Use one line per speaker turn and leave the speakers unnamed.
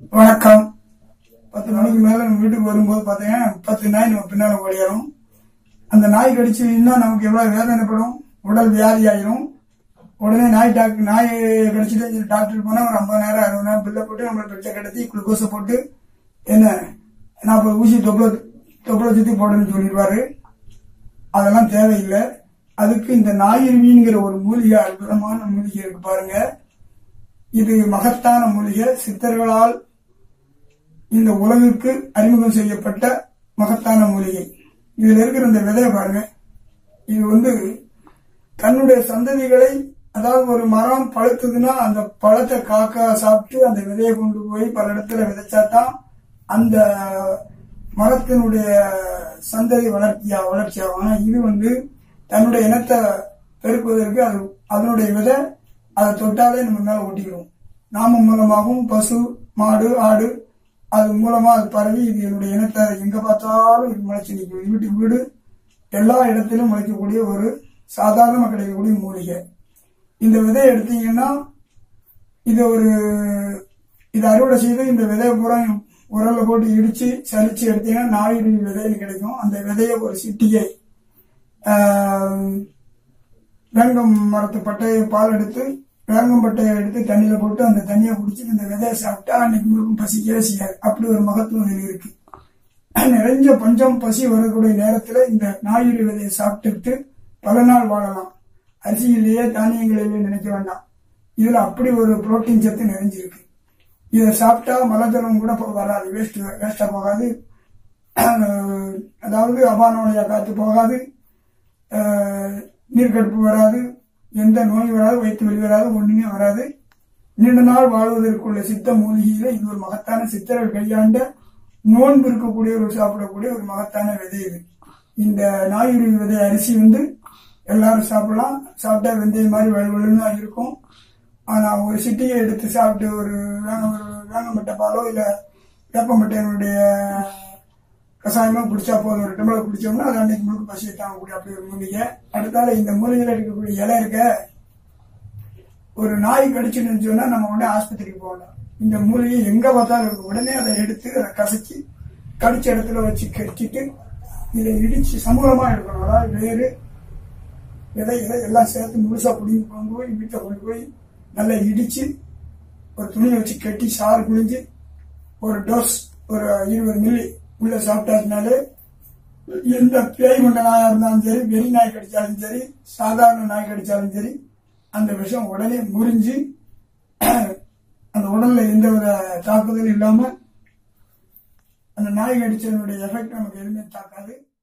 வணக்கம் பத்து மணிக்கு மேல நம்ம வீட்டுக்கு வரும்போது பாத்தீங்கன்னா பத்து நாய் நம்ம பின்னால ஓடிடும் அந்த நாய் கடிச்சு இன்னும் நமக்கு எவ்வளவு வேதனைப்படும் உடல் வியாதி ஆயிரும் உடனே நாய் டாக்டர் நாய் கடிச்சிட்டு டாக்டர் போனா ஒரு ஐம்பது நேரம் அறுபது நேரம் பில்ல போட்டு நம்மளை பெற்ற கிடத்தி குளுக்கோஸை போட்டு என்ன நாற்பது ஊசி தொப்புல தொப்புல சுத்தி போடணும்னு சொல்லிடுவாரு அதெல்லாம் தேவையில்லை அதுக்கு இந்த நாயிருவிங்கிற ஒரு மூலிகை அற்புதமான மூலிகை இருக்கு பாருங்க இது மகத்தான மூலிகை சித்தர்களால் இந்த உலகுக்கு அறிமுகம் செய்யப்பட்ட மகத்தான மூலிகை இதுல இருக்கிற இந்த விதையை பாருங்க இது வந்து தன்னுடைய சந்ததிகளை அதாவது ஒரு மரம் பழுத்ததுன்னா அந்த பழத்தை காக்கா சாப்பிட்டு அந்த விதையை கொண்டு போய் பல இடத்துல விதைச்சாதான் அந்த மரத்தினுடைய சந்ததி வளர்ச்சியா வளர்ச்சியாகும் ஆனா இது வந்து தன்னுடைய இனத்தை பெருக்குவதற்கு அது அதனுடைய விதை அதை தொட்டாலே நம்ம மேல ஒட்டிக்கிறோம் நாம மூலமாகவும் பசு மாடு ஆடு அது மூலமா அது பரவி இது என்னுடைய இனத்தை எங்க பார்த்தாலும் இது முளைச்சு நிற்கும் வீட்டுக்கு வீடு எல்லா இடத்திலும் முளைக்கக்கூடிய ஒரு சாதாரணமாக கிடைக்கக்கூடிய மூலிகை இந்த விதையை எடுத்தீங்கன்னா இது ஒரு இது அறுவடை செய்து இந்த விதையை பூரா உரல்ல போட்டு இடிச்சு சலிச்சு எடுத்தீங்கன்னா நாயுடு விதைன்னு கிடைக்கும் அந்த விதையை ஒரு சிட்டிகை ஆஹ், வேங்கம் மரத்து பட்டையை பால் எடுத்து வேங்கம் பட்டையை எடுத்து தண்ணியில போட்டு அந்த தண்ணியை குடிச்சு இந்த விதையை சாப்பிட்டா அன்னைக்கு முழுக்கும் பசிக்கவே செய்யாது அப்படி ஒரு மகத்துவம் இதுல இருக்கு நிறைஞ்ச பஞ்சம் பசி வரக்கூடிய நேரத்துல இந்த நாயுடு விதையை சாப்பிட்டுட்டு பல நாள் வாழலாம் அரிசியிலேயே தானியங்களிலேயே நினைக்க வேண்டாம் இதுல அப்படி ஒரு புரோட்டீன் சத்து நிறைஞ்சிருக்கு இதை சாப்பிட்டா மலஜலம் கூட போ- வராது வேஸ்ட் வேஸ்டா போகாது அஹ், அதாவது அபானோடைய காத்து போகாது அஹ், நீர்க்கடுப்பு வராது எந்த நோய் வராது வயிற்று வலி வராது ஒண்ணுமே வராது நீண்ட நாள் வாழ்வதற்குள்ள சித்த மூலிகையில இது ஒரு மகத்தான சித்தர்கள் கையாண்ட நோன்பு இருக்கக்கூடிய ஒரு சாப்பிடக்கூடிய ஒரு மகத்தான விதை இது இந்த நாயுரு விதை அரிசி வந்து எல்லாரும் சாப்பிடலாம் சாப்பிட்டா வெந்தயம் மாதிரி வலுவலுன்னு தான் இருக்கும் ஆனா ஒரு சிட்டியை எடுத்து சாப்பிட்டு ஒரு வேங்க ஒரு வேங்கம்பட்டை பாலோ இல்ல வேப்பம்பட்டையனுடைய கஷாயமா குடிச்சா போதும் ஒரு டம்ளர் குடிச்சோம்னா அது அன்னைக்கு முழுக்க பசியை தாங்கக்கூடிய அப்படி ஒரு மூலிகை அடுத்தால இந்த மூலிகையில இருக்கக்கூடிய இலை இருக்க ஒரு நாய் கடிச்சுன்னு சொன்னா நம்ம உடனே ஆஸ்பத்திரிக்கு போகலாம் இந்த மூலிகை எங்க பார்த்தாலும் இருக்கும் உடனே அதை எடுத்து அதை கசக்கி கடிச்ச இடத்துல வச்சு கடிச்சிட்டு இதை இடிச்சு சமூலமா எடுக்கணும் அதாவது வேறு விதை இலை எல்லாம் சேர்த்து முழுசா பிடிங்கி கொண்டு போய் வீட்டை கொண்டு போய் நல்லா இடிச்சு ஒரு துணியை வச்சு கட்டி சாறு குளிஞ்சு ஒரு டோஸ் ஒரு இருபது மில்லி உள்ள சாப்பிட்டாச்சுனாலே எந்த பேய் கொண்ட நாயா இருந்தாலும் சரி வெறி நாய் கடிச்சாலும் சரி சாதாரண நாய் கடிச்சாலும் சரி அந்த விஷம் உடனே முறிஞ்சு அந்த உடல்ல எந்த வித தாக்குதலும் இல்லாம அந்த நாய் கடிச்சதனுடைய எஃபெக்ட் நமக்கு எதுவுமே தாக்காது